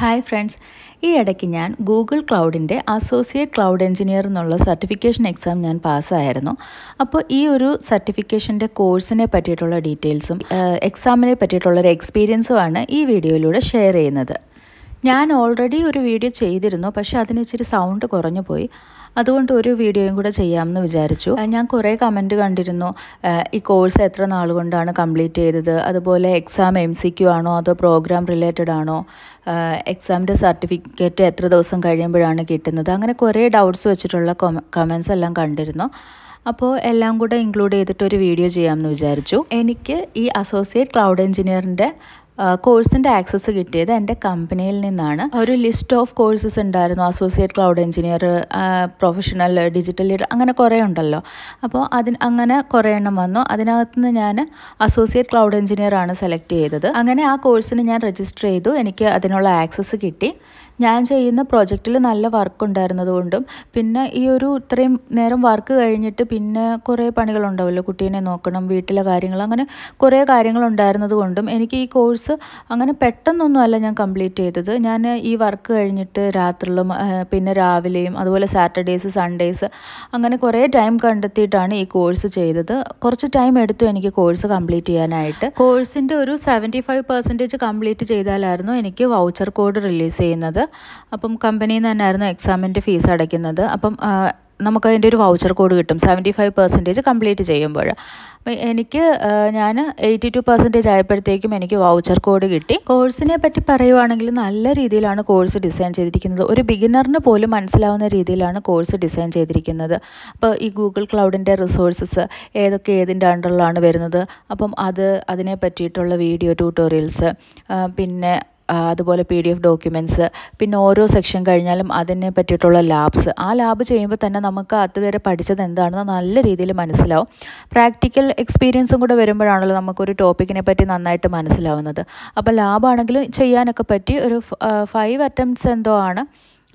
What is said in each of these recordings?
hi friends ഈ ഇടയ്ക്ക് ഞാൻ ഗൂഗിൾ ക്ലൗഡിൻ്റെ അസോസിയേറ്റ് ക്ലൗഡ് എഞ്ചിനീയർ എന്നുള്ള സർട്ടിഫിക്കേഷൻ എക്സാം ഞാൻ പാസ്സായിരുന്നു അപ്പോൾ ഈ ഒരു സർട്ടിഫിക്കേഷൻ്റെ കോഴ്സിനെ പറ്റിയിട്ടുള്ള ഡീറ്റെയിൽസും എക്സാമിനെ പറ്റിയിട്ടുള്ള ഒരു എക്സ്പീരിയൻസുമാണ് ഈ വീഡിയോയിലൂടെ ഷെയർ ചെയ്യുന്നത് ഞാൻ ഓൾറെഡി ഒരു വീഡിയോ ചെയ്തിരുന്നു പക്ഷേ അതിന് ഇച്ചിരി സൗണ്ട് കുറഞ്ഞു പോയി അതുകൊണ്ട് ഒരു വീഡിയോയും കൂടെ ചെയ്യാമെന്ന് വിചാരിച്ചു ഞാൻ കുറേ കമൻറ്റ് കണ്ടിരുന്നു ഈ കോഴ്സ് എത്ര നാൾ കൊണ്ടാണ് കംപ്ലീറ്റ് ചെയ്തത് അതുപോലെ എക്സാം എം സി ക്യു ആണോ അതോ പ്രോഗ്രാം റിലേറ്റഡ് ആണോ എക്സാമിൻ്റെ സർട്ടിഫിക്കറ്റ് എത്ര ദിവസം കഴിയുമ്പോഴാണ് കിട്ടുന്നത് അങ്ങനെ കുറേ ഡൗട്ട്സ് വെച്ചിട്ടുള്ള കമൻസ് എല്ലാം കണ്ടിരുന്നു അപ്പോൾ എല്ലാം കൂടെ ഇൻക്ലൂഡ് ചെയ്തിട്ട് ഒരു വീഡിയോ ചെയ്യാമെന്ന് വിചാരിച്ചു എനിക്ക് ഈ അസോസിയേറ്റ് ക്ലൗഡ് എഞ്ചിനീയറിൻ്റെ കോഴ്സിൻ്റെ ആക്സസ് കിട്ടിയത് എൻ്റെ കമ്പനിയിൽ നിന്നാണ് ഒരു ലിസ്റ്റ് ഓഫ് കോഴ്സസ് ഉണ്ടായിരുന്നു associate cloud engineer professional digital leader അങ്ങനെ കുറേ ഉണ്ടല്ലോ അപ്പോൾ അതിന് അങ്ങനെ കുറേ എണ്ണം വന്നു അതിനകത്ത് നിന്ന് ഞാൻ അസോസിയേറ്റ് ക്ലൗഡ് എഞ്ചിനീയർ ആണ് സെലക്ട് ചെയ്തത് അങ്ങനെ ആ കോഴ്സിന് ഞാൻ രജിസ്റ്റർ ചെയ്തു എനിക്ക് അതിനുള്ള ആക്സസ് കിട്ടി ഞാൻ ചെയ്യുന്ന പ്രോജക്റ്റിൽ നല്ല വർക്ക് ഉണ്ടായിരുന്നതുകൊണ്ടും പിന്നെ ഈ ഒരു ഇത്രയും നേരം വർക്ക് കഴിഞ്ഞിട്ട് പിന്നെ കുറേ പണികളുണ്ടാവുമല്ലോ കുട്ടീനെ നോക്കണം വീട്ടിലെ കാര്യങ്ങൾ അങ്ങനെ കുറേ കാര്യങ്ങളുണ്ടായിരുന്നത് കൊണ്ടും എനിക്ക് ഈ കോഴ്സ് അങ്ങനെ പെട്ടെന്നൊന്നും അല്ല ഞാൻ കംപ്ലീറ്റ് ചെയ്തത് ഞാൻ ഈ വർക്ക് കഴിഞ്ഞിട്ട് രാത്രിയിലും പിന്നെ രാവിലെയും അതുപോലെ സാറ്റർഡേയ്സ് സൺഡേയ്സ് അങ്ങനെ കുറേ ടൈം കണ്ടെത്തിയിട്ടാണ് ഈ കോഴ്സ് ചെയ്തത് കുറച്ച് ടൈം എടുത്തു എനിക്ക് കോഴ്സ് കംപ്ലീറ്റ് ചെയ്യാനായിട്ട് കോഴ്സിൻ്റെ ഒരു സെവൻറ്റി ഫൈവ് പെർസെൻറ്റേജ് കംപ്ലീറ്റ് ചെയ്താലായിരുന്നു എനിക്ക് വൗച്ചർ കോഡ് റിലീസ് ചെയ്യുന്നത് അപ്പം കമ്പനിയിൽ നിന്ന് തന്നെയായിരുന്നു എക്സാമിൻ്റെ ഫീസ് അടയ്ക്കുന്നത് അപ്പം നമുക്ക് അതിൻ്റെ ഒരു വൗച്ചർ കോഡ് കിട്ടും സെവൻറ്റി ഫൈവ് പെർസെൻറ്റേജ് കംപ്ലീറ്റ് ചെയ്യുമ്പോൾ അപ്പം എനിക്ക് ഞാൻ എയ്റ്റി ടു പെർസെൻറ്റേജ് ആയപ്പോഴത്തേക്കും എനിക്ക് വൗച്ചർ കോഡ് കിട്ടി കോഴ്സിനെ പറ്റി പറയുവാണെങ്കിൽ നല്ല രീതിയിലാണ് കോഴ്സ് ഡിസൈൻ ചെയ്തിരിക്കുന്നത് ഒരു ബിഗിനറിന് പോലും മനസ്സിലാവുന്ന രീതിയിലാണ് കോഴ്സ് ഡിസൈൻ ചെയ്തിരിക്കുന്നത് അപ്പോൾ ഈ ഗൂഗിൾ ക്ലൗഡിൻ്റെ റിസോഴ്സസ് ഏതൊക്കെ ഏതിൻ്റെ അണ്ടറിലാണ് വരുന്നത് അപ്പം അത് അതിനെ പറ്റിയിട്ടുള്ള വീഡിയോ ട്യൂട്ടോറിയൽസ് പിന്നെ അതുപോലെ പി ഡി എഫ് ഡോക്യുമെൻറ്റ്സ് പിന്നെ ഓരോ സെക്ഷൻ കഴിഞ്ഞാലും അതിനെ പറ്റിയിട്ടുള്ള ലാബ്സ് ആ ലാബ് ചെയ്യുമ്പോൾ തന്നെ നമുക്ക് അതുവരെ പഠിച്ചത് എന്താണെന്ന് നല്ല രീതിയിൽ മനസ്സിലാവും പ്രാക്ടിക്കൽ എക്സ്പീരിയൻസും കൂടെ വരുമ്പോഴാണല്ലോ നമുക്കൊരു ടോപ്പിക്കിനെ പറ്റി നന്നായിട്ട് മനസ്സിലാവുന്നത് അപ്പോൾ ലാബാണെങ്കിൽ ചെയ്യാനൊക്കെ പറ്റി ഒരു ഫൈവ് അറ്റംപ്റ്റ്സ് എന്തോ ആണ്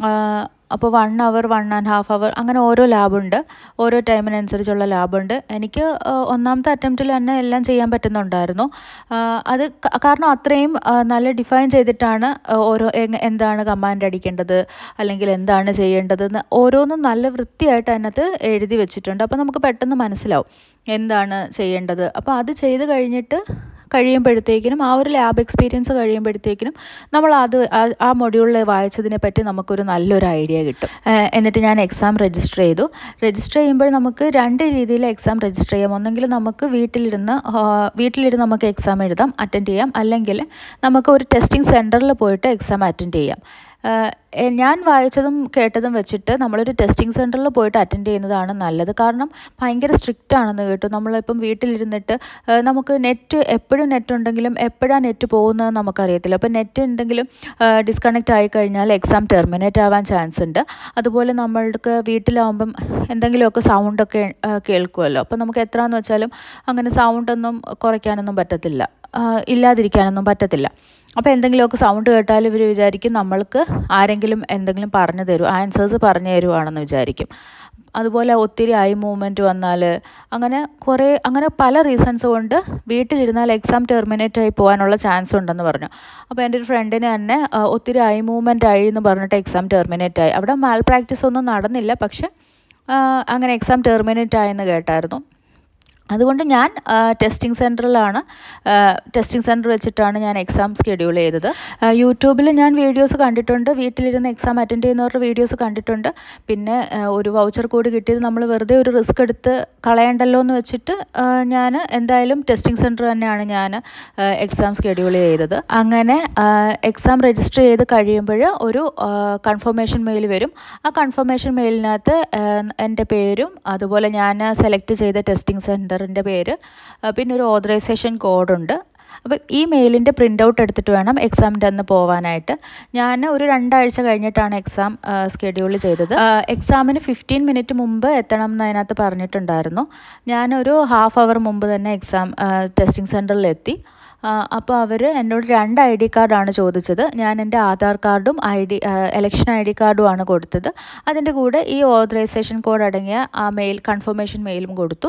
അപ്പോൾ one hour one and half hour അങ്ങനെ ഓരോ ലാബുണ്ട് ഓരോ ടൈമിനനുസരിച്ചുള്ള ലാബുണ്ട് എനിക്ക് ഒന്നാമത്തെ അറ്റംപ്റ്റിൽ തന്നെ എല്ലാം ചെയ്യാൻ പറ്റുന്നുണ്ടായിരുന്നു അത് കാരണം അത്രയും നല്ല ഡിഫൈൻ ചെയ്തിട്ടാണ് ഓരോ എന്താണ് കമാൻഡ് അടിക്കേണ്ടത് അല്ലെങ്കിൽ എന്താണ് ചെയ്യേണ്ടതെന്ന് ഓരോന്നും നല്ല വൃത്തിയായിട്ട് അതിനകത്ത് എഴുതി വെച്ചിട്ടുണ്ട് അപ്പോൾ നമുക്ക് പെട്ടെന്ന് മനസ്സിലാവും എന്താണ് ചെയ്യേണ്ടത് അപ്പോൾ അത് ചെയ്ത് കഴിഞ്ഞിട്ട് കഴിയുമ്പോഴത്തേക്കിനും ആ ഒരു ലാബ് എക്സ്പീരിയൻസ് കഴിയുമ്പോഴത്തേക്കിനും നമ്മൾ അത് ആ മൊഡ്യൂളിൽ വായിച്ചതിനെ പറ്റി നമുക്കൊരു നല്ലൊരു ഐഡിയ കിട്ടും എന്നിട്ട് ഞാൻ എക്സാം രജിസ്റ്റർ ചെയ്തു രജിസ്റ്റർ ചെയ്യുമ്പോൾ നമുക്ക് രണ്ട് രീതിയിൽ എക്സാം രജിസ്റ്റർ ചെയ്യാം ഒന്നെങ്കിൽ നമുക്ക് വീട്ടിലിരുന്ന് വീട്ടിലിരുന്ന് നമുക്ക് എക്സാം എഴുതാം അറ്റൻഡ് ചെയ്യാം അല്ലെങ്കിൽ നമുക്ക് ഒരു ടെസ്റ്റിംഗ് സെൻറ്ററിൽ പോയിട്ട് എക്സാം അറ്റൻഡ് ചെയ്യാം ഞാൻ വായിച്ചതും കേട്ടതും വെച്ചിട്ട് നമ്മളൊരു ടെസ്റ്റിംഗ് സെൻറ്ററിൽ പോയിട്ട് അറ്റൻഡ് ചെയ്യുന്നതാണ് നല്ലത് കാരണം ഭയങ്കര സ്ട്രിക്റ്റ് ആണെന്ന് കേട്ടു നമ്മളിപ്പം വീട്ടിലിരുന്നിട്ട് നമുക്ക് നെറ്റ് എപ്പോഴും നെറ്റ് ഉണ്ടെങ്കിലും എപ്പോഴാണ് നെറ്റ് പോകുന്നത് നമുക്കറിയത്തില്ല അപ്പോൾ നെറ്റ് ഉണ്ടെങ്കിലും ഡിസ്കണക്റ്റ് ആയി കഴിഞ്ഞാൽ എക്സാം ടെർമിനേറ്റ് ആവാൻ ചാൻസ് ഉണ്ട് അതുപോലെ നമ്മൾക്ക് വീട്ടിലാവുമ്പം എന്തെങ്കിലുമൊക്കെ സൗണ്ടൊക്കെ കേൾക്കുമല്ലോ അപ്പോൾ നമുക്ക് എത്രയെന്ന് വെച്ചാലും അങ്ങനെ സൗണ്ടൊന്നും കുറയ്ക്കാനൊന്നും പറ്റത്തില്ല ഇല്ലാതിരിക്കാനൊന്നും പറ്റത്തില്ല അപ്പോൾ എന്തെങ്കിലുമൊക്കെ സൗണ്ട് കേട്ടാൽ ഇവർ വിചാരിക്കും നമ്മൾക്ക് ആരെങ്കിലും എന്തെങ്കിലും പറഞ്ഞു തരും ആൻസേഴ്സ് പറഞ്ഞു തരുവാണെന്ന് വിചാരിക്കും അതുപോലെ ഒത്തിരി ഐ മൂവ്മെൻറ്റ് വന്നാൽ അങ്ങനെ കുറേ അങ്ങനെ പല റീസൺസ് കൊണ്ട് വീട്ടിലിരുന്നാൽ എക്സാം ടെർമിനേറ്റ് ആയി പോകാനുള്ള ചാൻസ് ഉണ്ടെന്ന് പറഞ്ഞു അപ്പോൾ എൻ്റെ ഒരു ഫ്രണ്ടിന് തന്നെ ഒത്തിരി ഐ മൂവ്മെൻറ്റ് ആയി എന്ന് പറഞ്ഞിട്ട് എക്സാം ടെർമിനേറ്റ് ആയി അവിടെ മാൽ പ്രാക്ടീസ് ഒന്നും നടന്നില്ല പക്ഷെ അങ്ങനെ എക്സാം ടെർമിനേറ്റ് ആയെന്ന് കേട്ടായിരുന്നു അതുകൊണ്ട് ഞാൻ ടെസ്റ്റിംഗ് സെൻറ്ററിലാണ് ടെസ്റ്റിംഗ് സെൻറ്റർ വെച്ചിട്ടാണ് ഞാൻ എക്സാം സ്കെഡ്യൂൾ ചെയ്തത് യൂട്യൂബിൽ ഞാൻ വീഡിയോസ് കണ്ടിട്ടുണ്ട് വീട്ടിലിരുന്ന് എക്സാം അറ്റൻഡ് ചെയ്യുന്നവരുടെ വീഡിയോസ് കണ്ടിട്ടുണ്ട് പിന്നെ ഒരു വൗച്ചർ കോഡ് കിട്ടിയത് നമ്മൾ വെറുതെ ഒരു റിസ്ക് എടുത്ത് കളയണ്ടല്ലോ എന്ന് വെച്ചിട്ട് ഞാൻ എന്തായാലും ടെസ്റ്റിംഗ് സെൻറ്റർ തന്നെയാണ് ഞാൻ എക്സാം സ്കെഡ്യൂൾ ചെയ്തത് അങ്ങനെ എക്സാം രജിസ്റ്റർ ചെയ്ത് കഴിയുമ്പോൾ ഒരു കൺഫർമേഷൻ മെയിൽ വരും ആ കൺഫർമേഷൻ മെയിലിനകത്ത് എൻ്റെ പേരും അതുപോലെ ഞാൻ സെലക്ട് ചെയ്ത ടെസ്റ്റിംഗ് സെൻറ്റർ സെൻറ്ററിൻ്റെ പേര് പിന്നെ ഒരു ഓതറൈസേഷൻ കോഡുണ്ട് അപ്പോൾ ഈ മെയിലിൻ്റെ പ്രിൻ്റ് ഔട്ട് എടുത്തിട്ട് വേണം എക്സാമിൻ്റെ അന്ന് പോകാനായിട്ട് ഞാൻ ഒരു രണ്ടാഴ്ച കഴിഞ്ഞിട്ടാണ് എക്സാം സ്കെഡ്യൂൾ ചെയ്തത് എക്സാമിന് ഫിഫ്റ്റീൻ മിനിറ്റ് മുമ്പ് എത്തണം എന്ന് അതിനകത്ത് പറഞ്ഞിട്ടുണ്ടായിരുന്നു ഞാനൊരു ഹാഫ് അവർ മുമ്പ് തന്നെ എക്സാം ടെസ്റ്റിംഗ് സെൻറ്ററിൽ എത്തി അപ്പോൾ അവർ എന്നോട് രണ്ട് ഐ ഡി കാർഡാണ് ചോദിച്ചത് ഞാൻ എൻ്റെ ആധാർ കാർഡും I D election I D കാർഡുമാണ് കൊടുത്തത് അതിൻ്റെ കൂടെ ഈ ഓതറൈസേഷൻ കോഡ് അടങ്ങിയ ആ മെയിൽ കൺഫർമേഷൻ മെയിലും കൊടുത്തു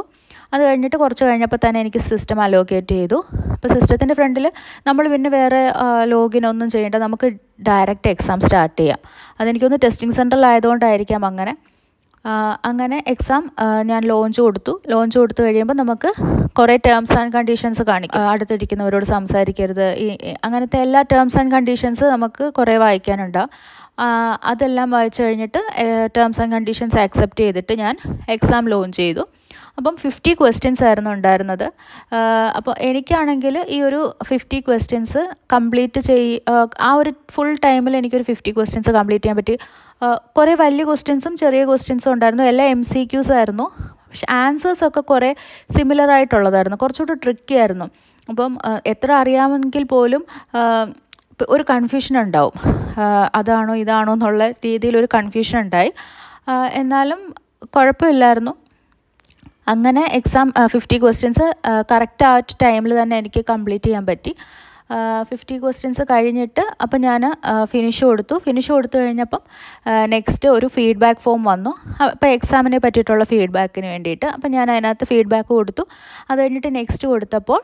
അത് കഴിഞ്ഞിട്ട് കുറച്ച് കഴിഞ്ഞപ്പോൾ തന്നെ എനിക്ക് സിസ്റ്റം അലോക്കേറ്റ് ചെയ്തു അപ്പോൾ സിസ്റ്റത്തിൻ്റെ ഫ്രണ്ടിൽ നമ്മൾ പിന്നെ വേറെ ലോഗിൻ ഒന്നും ചെയ്യേണ്ട നമുക്ക് ഡയറക്റ്റ് എക്സാം സ്റ്റാർട്ട് ചെയ്യാം അതെനിക്കൊന്ന് ടെസ്റ്റിംഗ് സെൻറ്ററിലായതുകൊണ്ടായിരിക്കാം അങ്ങനെ അങ്ങനെ എക്സാം ഞാൻ ലോഞ്ച് കൊടുത്തു ലോഞ്ച് കൊടുത്തു കഴിയുമ്പോൾ നമുക്ക് കുറേ ടേംസ് ആൻഡ് കണ്ടീഷൻസ് കാണിക്കും അടുത്തിരിക്കുന്നവരോട് സംസാരിക്കരുത് ഈ അങ്ങനത്തെ എല്ലാ ടേംസ് ആൻഡ് കണ്ടീഷൻസ് നമുക്ക് കുറേ വായിക്കാനുണ്ടാവും അതെല്ലാം വായിച്ചു കഴിഞ്ഞിട്ട് ടേംസ് ആൻഡ് കണ്ടീഷൻസ് ആക്സെപ്റ്റ് ചെയ്തിട്ട് ഞാൻ എക്സാം ലോഞ്ച് ചെയ്തു അപ്പം ഫിഫ്റ്റി ക്വസ്റ്റ്യൻസ് ആയിരുന്നു ഉണ്ടായിരുന്നത് അപ്പോൾ എനിക്കാണെങ്കിൽ ഈ ഒരു ഫിഫ്റ്റി ക്വസ്റ്റ്യൻസ് കംപ്ലീറ്റ് ചെയ് ആ ഒരു ഫുൾ ടൈമിൽ എനിക്കൊരു ഫിഫ്റ്റി ക്വസ്റ്റ്യൻസ് കംപ്ലീറ്റ് ചെയ്യാൻ പറ്റി കുറേ വലിയ ക്വസ്റ്റ്യൻസും ചെറിയ ക്വസ്റ്റ്യൻസും ഉണ്ടായിരുന്നു എല്ലാം എം സി ക്യൂസ് ആയിരുന്നു പക്ഷെ ആൻസേഴ്സ് ഒക്കെ കുറേ സിമിലർ ആയിട്ടുള്ളതായിരുന്നു കുറച്ചുകൂടി ട്രിക്കി ആയിരുന്നു അപ്പം എത്ര അറിയാമെങ്കിൽ പോലും ഒരു കൺഫ്യൂഷൻ ഉണ്ടാവും അതാണോ ഇതാണോ എന്നുള്ള രീതിയിൽ ഒരു കൺഫ്യൂഷൻ ഉണ്ടായി എന്നാലും കുഴപ്പമില്ലായിരുന്നു അങ്ങനെ എക്സാം ഫിഫ്റ്റി ക്വസ്റ്റ്യൻസ് കറക്റ്റ് ആ ടൈമിൽ തന്നെ എനിക്ക് കംപ്ലീറ്റ് ചെയ്യാൻ പറ്റി ഫിഫ്റ്റി ക്വസ്റ്റ്യൻസ് കഴിഞ്ഞിട്ട് അപ്പം ഞാൻ ഫിനിഷ് കൊടുത്തു ഫിനിഷ് കൊടുത്തു കഴിഞ്ഞപ്പം നെക്സ്റ്റ് ഒരു ഫീഡ്ബാക്ക് ഫോം വന്നു അപ്പോൾ എക്സാമിനെ പറ്റിയിട്ടുള്ള ഫീഡ്ബാക്കിന് വേണ്ടിയിട്ട് അപ്പം ഞാൻ അതിനകത്ത് ഫീഡ്ബാക്ക് കൊടുത്തു അത് കഴിഞ്ഞിട്ട് നെക്സ്റ്റ് കൊടുത്തപ്പോൾ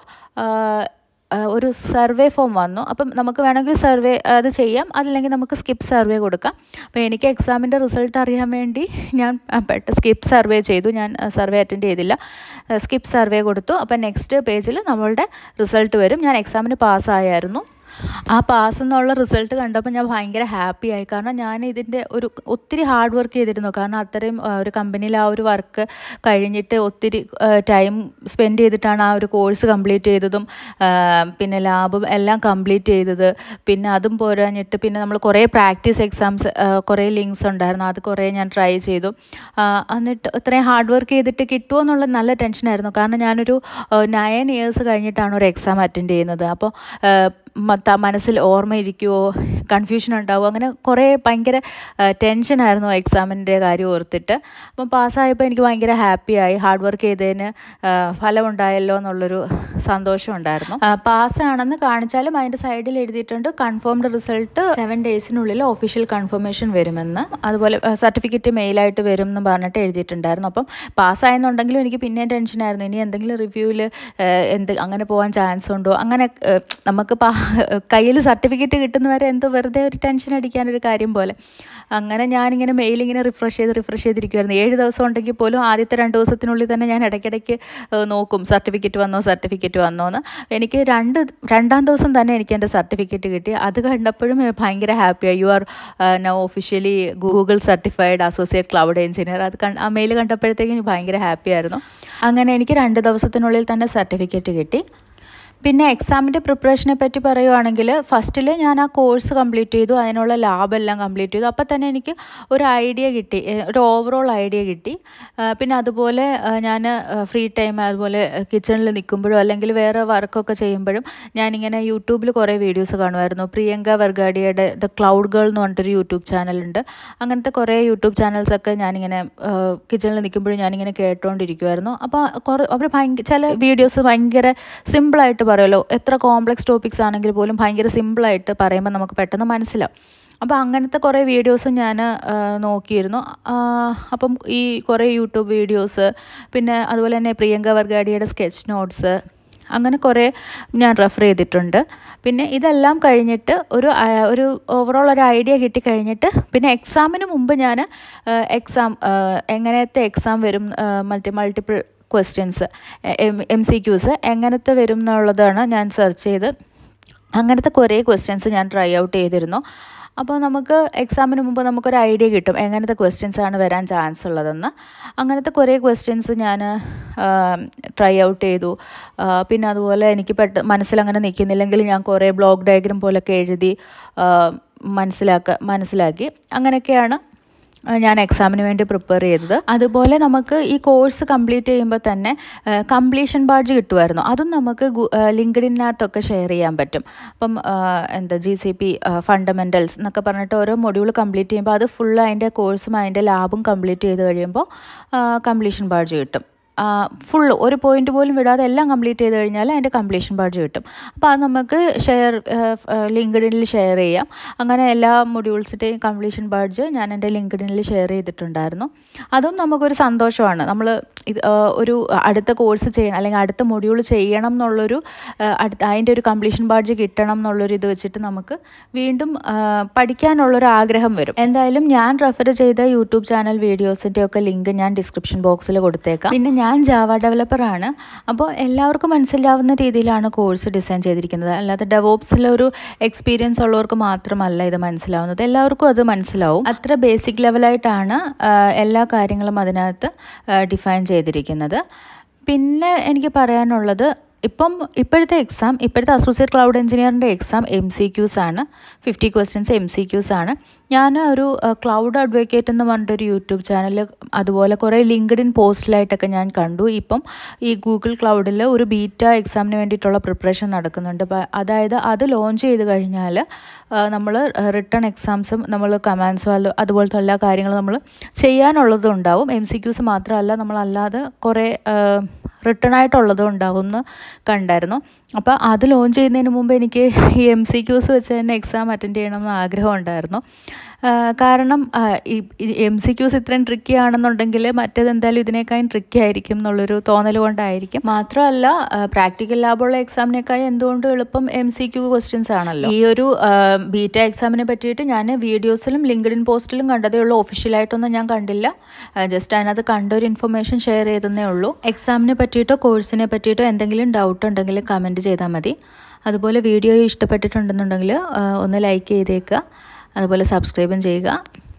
ഒരു സർവേ ഫോം വന്നു അപ്പം നമുക്ക് വേണമെങ്കിൽ സർവേ അത് ചെയ്യാം അതല്ലെങ്കിൽ നമുക്ക് സ്കിപ്പ് സർവേ കൊടുക്കാം അപ്പോൾ എനിക്ക് എക്സാമിൻ്റെ റിസൾട്ട് അറിയാൻ വേണ്ടി ഞാൻ പെട്ട സ്കിപ്പ് സർവേ ചെയ്തു ഞാൻ സർവേ അറ്റൻഡ് ചെയ്തില്ല സ്കിപ്പ് സർവേ കൊടുത്തു അപ്പം നെക്സ്റ്റ് പേജിൽ നമ്മളുടെ റിസൾട്ട് വരും ഞാൻ എക്സാമിന് പാസ്സായായിരുന്നു ആ പാസ് എന്നുള്ള റിസൾട്ട് കണ്ടപ്പോൾ ഞാൻ ഭയങ്കര ഹാപ്പി ആയി കാരണം ഞാൻ ഇതിൻ്റെ ഒരു ഒത്തിരി ഹാർഡ് വർക്ക് ചെയ്തിരുന്നു കാരണം അത്രയും ഒരു കമ്പനിയിൽ ആ ഒരു വർക്ക് കഴിഞ്ഞിട്ട് ഒത്തിരി ടൈം സ്പെൻഡ് ചെയ്തിട്ടാണ് ആ ഒരു കോഴ്സ് കംപ്ലീറ്റ് ചെയ്തതും പിന്നെ ലാബും എല്ലാം കംപ്ലീറ്റ് ചെയ്തത് പിന്നെ അതും പോരാഞ്ഞിട്ട് പിന്നെ നമ്മൾ കുറേ പ്രാക്ടീസ് എക്സാംസ് കുറേ ലിങ്ക്സ് ഉണ്ടായിരുന്നു അത് കുറേ ഞാൻ ട്രൈ ചെയ്തു എന്നിട്ട് ഇത്രയും ഹാർഡ് വർക്ക് ചെയ്തിട്ട് കിട്ടുമോ എന്നുള്ള നല്ല ടെൻഷനായിരുന്നു കാരണം ഞാനൊരു നയൻ ഇയേഴ്സ് കഴിഞ്ഞിട്ടാണ് ഒരു എക്സാം അറ്റൻഡ് ചെയ്യുന്നത് അപ്പോൾ മനസ്സിൽ ഓർമ്മയിരിക്കുമോ കൺഫ്യൂഷൻ ഉണ്ടാവുമോ അങ്ങനെ കുറേ ഭയങ്കര ടെൻഷനായിരുന്നു എക്സാമിൻ്റെ കാര്യം ഓർത്തിട്ട് അപ്പം പാസ്സായപ്പോൾ എനിക്ക് ഭയങ്കര ഹാപ്പിയായി ഹാർഡ് വർക്ക് ചെയ്തതിന് ഫലമുണ്ടായല്ലോ എന്നുള്ളൊരു സന്തോഷം ഉണ്ടായിരുന്നു പാസ്സാണെന്ന് കാണിച്ചാലും അതിൻ്റെ സൈഡിൽ എഴുതിയിട്ടുണ്ട് കൺഫേംഡ് റിസൾട്ട് സെവൻ ഡേയ്സിനുള്ളിൽ ഒഫീഷ്യൽ കൺഫർമേഷൻ വരുമെന്ന് അതുപോലെ സർട്ടിഫിക്കറ്റ് മെയിലായിട്ട് വരും എന്ന് പറഞ്ഞിട്ട് എഴുതിയിട്ടുണ്ടായിരുന്നു അപ്പം പാസ്സായെന്നുണ്ടെങ്കിലും എനിക്ക് പിന്നെയും ടെൻഷനായിരുന്നു ഇനി എന്തെങ്കിലും റിവ്യൂവിൽ എന്ത് അങ്ങനെ പോകാൻ ചാൻസ് ഉണ്ടോ അങ്ങനെ നമുക്ക് കയ്യിൽ സർട്ടിഫിക്കറ്റ് കിട്ടുന്നവരെ എന്തോ വെറുതെ ഒരു ടെൻഷൻ അടിക്കാനൊരു കാര്യം പോലെ അങ്ങനെ ഞാനിങ്ങനെ മെയിലിങ്ങനെ റിഫ്രഷ് ചെയ്ത് റിഫ്രഷ് ചെയ്തിരിക്കുമായിരുന്നു ഏഴ് ദിവസം ഉണ്ടെങ്കിൽ പോലും ആദ്യത്തെ രണ്ട് ദിവസത്തിനുള്ളിൽ തന്നെ ഞാൻ ഇടയ്ക്കിടയ്ക്ക് നോക്കും സർട്ടിഫിക്കറ്റ് വന്നോ സർട്ടിഫിക്കറ്റ് വന്നോ എന്ന് എനിക്ക് രണ്ട് രണ്ടാം ദിവസം തന്നെ എനിക്ക് എൻ്റെ സർട്ടിഫിക്കറ്റ് കിട്ടി അത് കണ്ടപ്പോഴും ഭയങ്കര ഹാപ്പിയായി you are now officially Google certified associate cloud engineer അത് ആ മെയിൽ കണ്ടപ്പോഴത്തേക്കും ഭയങ്കര ഹാപ്പിയായിരുന്നു അങ്ങനെ എനിക്ക് രണ്ട് ദിവസത്തിനുള്ളിൽ തന്നെ സർട്ടിഫിക്കറ്റ് കിട്ടി പിന്നെ എക്സാമിൻ്റെ പ്രിപ്പറേഷനെ പറ്റി പറയുവാണെങ്കിൽ ഫസ്റ്റിൽ ഞാൻ ആ കോഴ്സ് കംപ്ലീറ്റ് ചെയ്തു അതിനുള്ള ലാബെല്ലാം കംപ്ലീറ്റ് ചെയ്തു അപ്പോൾ തന്നെ എനിക്ക് ഒരു ഐഡിയ കിട്ടി ഒരു ഓവറോൾ ഐഡിയ കിട്ടി പിന്നെ അതുപോലെ ഞാൻ ഫ്രീ ടൈം അതുപോലെ കിച്ചണിൽ നിൽക്കുമ്പോഴും അല്ലെങ്കിൽ വേറെ വർക്കൊക്കെ ചെയ്യുമ്പോഴും ഞാനിങ്ങനെ യൂട്യൂബിൽ കുറേ വീഡിയോസ് കാണുമായിരുന്നു പ്രിയങ്ക വർഗാഡിയുടെ ദ ക്ലൗഡ് ഗേൾ എന്ന് പറഞ്ഞിട്ടൊരു യൂട്യൂബ് ചാനലുണ്ട് അങ്ങനത്തെ കുറേ യൂട്യൂബ് ചാനൽസൊക്കെ ഞാനിങ്ങനെ കിച്ചണിൽ നിൽക്കുമ്പോഴും ഞാനിങ്ങനെ കേട്ടുകൊണ്ടിരിക്കുമായിരുന്നു അപ്പോൾ കുറേ അവർ ഭയങ്കര ചില വീഡിയോസ് ഭയങ്കര സിമ്പിളായിട്ട് പറയുമല്ലോ എത്ര കോംപ്ലക്സ് ടോപ്പിക്സ് ആണെങ്കിൽ പോലും ഭയങ്കര സിമ്പിളായിട്ട് പറയുമ്പോൾ നമുക്ക് പെട്ടെന്ന് മനസ്സിലാവും അപ്പോൾ അങ്ങനത്തെ കുറേ വീഡിയോസ് ഞാൻ നോക്കിയിരുന്നു അപ്പം ഈ കുറേ യൂട്യൂബ് വീഡിയോസ് പിന്നെ അതുപോലെ തന്നെ പ്രിയങ്ക വർഗാഡിയുടെ സ്കെച്ച് നോട്ട്സ് അങ്ങനെ കുറേ ഞാൻ റെഫർ ചെയ്തിട്ടുണ്ട് പിന്നെ ഇതെല്ലാം കഴിഞ്ഞിട്ട് ഒരു ഒരു ഓവറോൾ ഒരു ഐഡിയ കിട്ടിക്കഴിഞ്ഞിട്ട് പിന്നെ എക്സാമിന് മുമ്പ് ഞാൻ എക്സാം എങ്ങനത്തെ എക്സാം വരും multi multiple questions M M C Qs എങ്ങനത്തെ വരും എന്നുള്ളതാണ് ഞാൻ സെർച്ച് ചെയ്ത് അങ്ങനത്തെ കുറേ ക്വസ്റ്റ്യൻസ് ഞാൻ ട്രൈ ഔട്ട് ചെയ്തിരുന്നു അപ്പോൾ നമുക്ക് എക്സാമിന് മുമ്പ് നമുക്കൊരു ഐഡിയ കിട്ടും എങ്ങനത്തെ ക്വസ്റ്റ്യൻസ് ആണ് വരാൻ ചാൻസ് ഉള്ളതെന്ന് അങ്ങനത്തെ കുറേ ക്വസ്റ്റ്യൻസ് ഞാൻ ട്രൈ ഔട്ട് ചെയ്തു പിന്നെ അതുപോലെ എനിക്ക് പെട്ട മനസ്സിലങ്ങനെ നിൽക്കുന്നില്ലെങ്കിൽ ഞാൻ കുറേ ബ്ലോക്ക് ഡയഗ്രം പോലൊക്കെ എഴുതി മനസ്സിലാക്ക മനസ്സിലാക്കി അങ്ങനെയൊക്കെയാണ് ഞാൻ എക്സാമിന് വേണ്ടി പ്രിപ്പയർ ചെയ്തത് അതുപോലെ നമുക്ക് ഈ കോഴ്സ് കംപ്ലീറ്റ് ചെയ്യുമ്പോൾ തന്നെ കംപ്ലീഷൻ ബാഡ്ജ് കിട്ടുമായിരുന്നു അതും നമുക്ക് ലിങ്ക്ഡിനകത്തൊക്കെ ഷെയർ ചെയ്യാൻ പറ്റും അപ്പം എന്താ ജി സി പി ഫണ്ടമെൻറ്റൽസ് എന്നൊക്കെ പറഞ്ഞിട്ട് ഓരോ മൊഡ്യൂൾ കംപ്ലീറ്റ് ചെയ്യുമ്പോൾ അത് ഫുൾ അതിൻ്റെ കോഴ്സും അതിൻ്റെ ലാബും കംപ്ലീറ്റ് ചെയ്ത് കഴിയുമ്പോൾ കംപ്ലീഷൻ ബാഡ്ജ് കിട്ടും ഫുൾ ഒരു പോയിന്റ് പോലും വിടാതെ എല്ലാം കംപ്ലീറ്റ് ചെയ്ത് കഴിഞ്ഞാൽ അതിൻ്റെ കംപ്ലീഷൻ ബാഡ്ജ് കിട്ടും അപ്പോൾ അത് നമുക്ക് ഷെയർ ലിങ്ക്ഡിനിൽ ഷെയർ ചെയ്യാം അങ്ങനെ എല്ലാ മൊഡ്യൂൾസിൻ്റെയും കംപ്ലീഷൻ ബാഡ്ജ് ഞാൻ എൻ്റെ ലിങ്ക്ഡിനിൽ ഷെയർ ചെയ്തിട്ടുണ്ടായിരുന്നു അതും നമുക്കൊരു സന്തോഷമാണ് നമ്മൾ ഇത് ഒരു അടുത്ത കോഴ്സ് ചെയ്യണം അല്ലെങ്കിൽ അടുത്ത മൊഡ്യൂൾ ചെയ്യണം എന്നുള്ളൊരു അടുത്ത അതിൻ്റെ ഒരു കംപ്ലീഷൻ ബാഡ്ജ് കിട്ടണം എന്നുള്ളൊരു ഇത് വെച്ചിട്ട് നമുക്ക് വീണ്ടും പഠിക്കാനുള്ളൊരു ആഗ്രഹം വരും എന്തായാലും ഞാൻ റെഫർ ചെയ്ത യൂട്യൂബ് ചാനൽ വീഡിയോസിൻ്റെ ഒക്കെ ലിങ്ക് ഞാൻ ഡിസ്ക്രിപ്ഷൻ ബോക്സിൽ കൊടുത്തേക്കാം പിന്നെ ഞാൻ ജാവ ഡെവലപ്പറാണ് അപ്പോൾ എല്ലാവർക്കും മനസ്സിലാവുന്ന രീതിയിലാണ് കോഴ്സ് ഡിസൈൻ ചെയ്തിരിക്കുന്നത് അല്ലാതെ ഡെവോപ്സിലൊരു എക്സ്പീരിയൻസ് ഉള്ളവർക്ക് മാത്രമല്ല ഇത് മനസ്സിലാവുന്നത് എല്ലാവർക്കും അത് മനസ്സിലാവും അത്ര ബേസിക് ലെവലായിട്ടാണ് എല്ലാ കാര്യങ്ങളും അതിനകത്ത് ഡിഫൈൻ ചെയ്തിരിക്കുന്നത് പിന്നെ എനിക്ക് പറയാനുള്ളത് ഇപ്പം ഇപ്പോഴത്തെ എക്സാം ഇപ്പോഴത്തെ അസോസിയേറ്റ് ക്ലൗഡ് എഞ്ചിനീയറിൻ്റെ എക്സാം എം സി ക്യൂസ് ആണ് fifty questions M C Qs ആണ് ഞാൻ ഒരു ക്ലൗഡ് അഡ്വക്കേറ്റ് എന്ന് പറഞ്ഞിട്ടൊരു യൂട്യൂബ് ചാനൽ അതുപോലെ കുറേ ലിങ്ക്ഡിൻ പോസ്റ്റിലായിട്ടൊക്കെ ഞാൻ കണ്ടു ഇപ്പം ഈ ഗൂഗിൾ ക്ലൗഡിൽ ഒരു ബീറ്റ എക്സാമിന് വേണ്ടിയിട്ടുള്ള പ്രിപ്പറേഷൻ നടക്കുന്നുണ്ട് അതായത് അത് ലോഞ്ച് ചെയ്ത് കഴിഞ്ഞാൽ നമ്മൾ റിട്ടേൺ എക്സാംസും നമ്മൾ കമാൻഡ്സ് അതുപോലത്തെ എല്ലാ കാര്യങ്ങളും നമ്മൾ ചെയ്യാനുള്ളതും ഉണ്ടാവും എം സി ക്യൂസ് മാത്രമല്ല നമ്മളല്ലാതെ കുറേ റിട്ടേൺ ആയിട്ടുള്ളതും ഉണ്ടാവും എന്ന് കണ്ടായിരുന്നു അപ്പോൾ അത് ലോഞ്ച് ചെയ്യുന്നതിന് മുമ്പ് എനിക്ക് ഈ എം സി ക്യൂസ് വെച്ച് തന്നെ എക്സാം അറ്റൻഡ് ചെയ്യണമെന്ന് ആഗ്രഹം ഉണ്ടായിരുന്നു കാരണം ഈ എം സി ക്യൂസ് ഇത്രയും ട്രിക്കി ആണെന്നുണ്ടെങ്കിൽ മറ്റേത് എന്തായാലും ഇതിനേക്കാളും ട്രിക്കി ആയിരിക്കും എന്നുള്ളൊരു തോന്നൽ കൊണ്ടായിരിക്കും മാത്രമല്ല പ്രാക്ടിക്കൽ ലാബുള്ള എക്സാമിനേക്കാളും എന്തുകൊണ്ടും എളുപ്പം എം സി ക്യൂ ക്വസ്റ്റ്യൻസ് ആണല്ലോ ഈ ഒരു ബീറ്റ എക്സാമിനെ പറ്റിയിട്ട് ഞാൻ വീഡിയോസിലും ലിങ്ക്ഡിൻ പോസ്റ്റിലും കണ്ടതേ ഉള്ളൂ ഒഫീഷ്യലായിട്ടൊന്നും ഞാൻ കണ്ടില്ല ജസ്റ്റ് അതിനകത്ത് കണ്ട ഒരു ഇൻഫർമേഷൻ ഷെയർ ചെയ്തതേ ഉള്ളൂ എക്സാമിനെ പറ്റിയിട്ടോ കോഴ്സിനെ പറ്റിയിട്ടോ എന്തെങ്കിലും ഡൗട്ട് ഉണ്ടെങ്കിൽ കമൻറ്റ് ചെയ്താൽ മതി അതുപോലെ വീഡിയോ ഇഷ്ടപ്പെട്ടിട്ടുണ്ടെന്നുണ്ടെങ്കിൽ ഒന്ന് ലൈക്ക് ചെയ്തേക്കുക അതുപോലെ സബ്സ്ക്രൈബും ചെയ്യുക